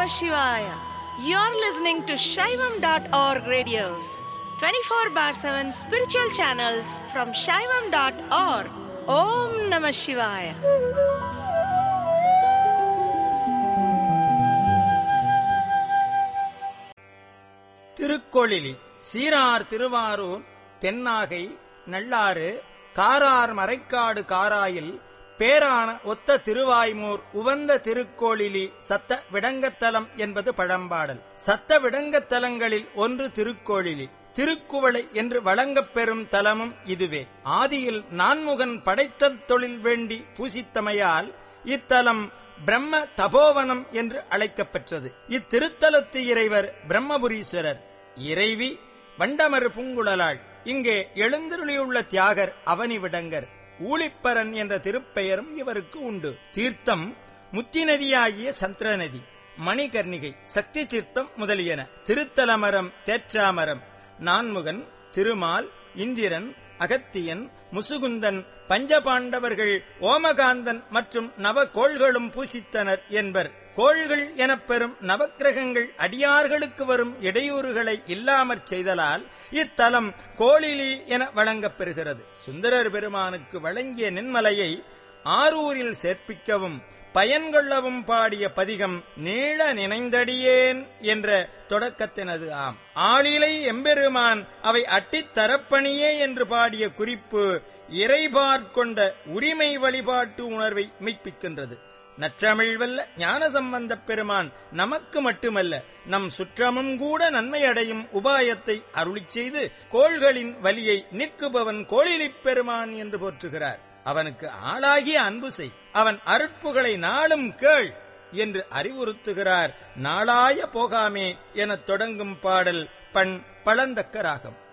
Namah Shivaya. You're listening to Shaivam.org radios, 24 bar 7 spiritual channels from Shaivam.org. Om Namah Shivaya. Thirukkolili சீரார் திருவாரூர் தென்னாகை நல்லாறு காரார் மறைக்காடு காராயில் பேரான ஒத்த திருவாய்மூர் உவந்த திருக்கோளிலி சத்த விடங்கத்தலம் என்பது பழம்பாடல் சத்த விடங்கத்தலங்களில் ஒன்று திருக்கோளிலி திருக்குவளை என்று வழங்கப் பெறும் தலமும் இதுவே ஆதியில் நான்முகன் படைத்தல் தொழில் வேண்டி பூசித்தமையால் இத்தலம் பிரம்ம தபோவனம் என்று அழைக்கப்பெற்றது இத்திருத்தலத்து இறைவர் பிரம்மபுரீஸ்வரர் இறைவி வண்டமர் பூங்குழலாள் இங்கே எழுந்தருளியுள்ள தியாகர் அவனி விடங்கர் ஊழிப்பரன் என்ற திருப்பெயரும் இவருக்கு உண்டு தீர்த்தம் முத்தி நதியாகிய சந்திர நதி மணிகர்ணிகை சக்தி தீர்த்தம் முதலியன திருத்தலமரம் தேற்றாமரம் நான்முகன் திருமால் இந்திரன் அகத்தியன் முசுகுந்தன் பஞ்சபாண்டவர்கள் ஓமகாந்தன் மற்றும் நவகோள்களும் பூசித்தனர் என்பர் கோள்கள் எனப்பெறும் நவக்கிரகங்கள் அடியார்களுக்கு வரும் இடையூறுகளை இல்லாமற் செய்தலால் இத்தலம் கோளிலி என வழங்கப் பெறுகிறது சுந்தரர் பெருமானுக்கு வழங்கிய நின்மலையை ஆரூரில் சேர்ப்பிக்கவும் பயன்கொள்ளவும் பாடிய பதிகம் நீள நினைந்தடியேன் என்ற தொடக்கத்தினது ஆம் ஆளிலை எம்பெருமான் அவை அட்டித் தரப்பணியே என்று பாடிய குறிப்பு இறைபார்க்கொண்ட உரிமை வழிபாட்டு உணர்வை மெய்ப்பிக்கின்றது நற்றமிழ் வல்ல ஞானசம்பந்தப் பெருமான் நமக்கு மட்டுமல்ல நம் சுற்றமும் கூட நன்மை அடையும் உபாயத்தை அருளிச் செய்து கோள்களின் வலியை நீக்குபவன் கோளிலிப் பெருமான் என்று போற்றுகிறார் அவனுக்கு ஆளாகிய அன்பு செய் அவன் அருட்புகளை நாளும் கேள் என்று அறிவுறுத்துகிறார் நாளாய போகாமே எனத் தொடங்கும் பாடல் பண் பழந்தக்க ராகம்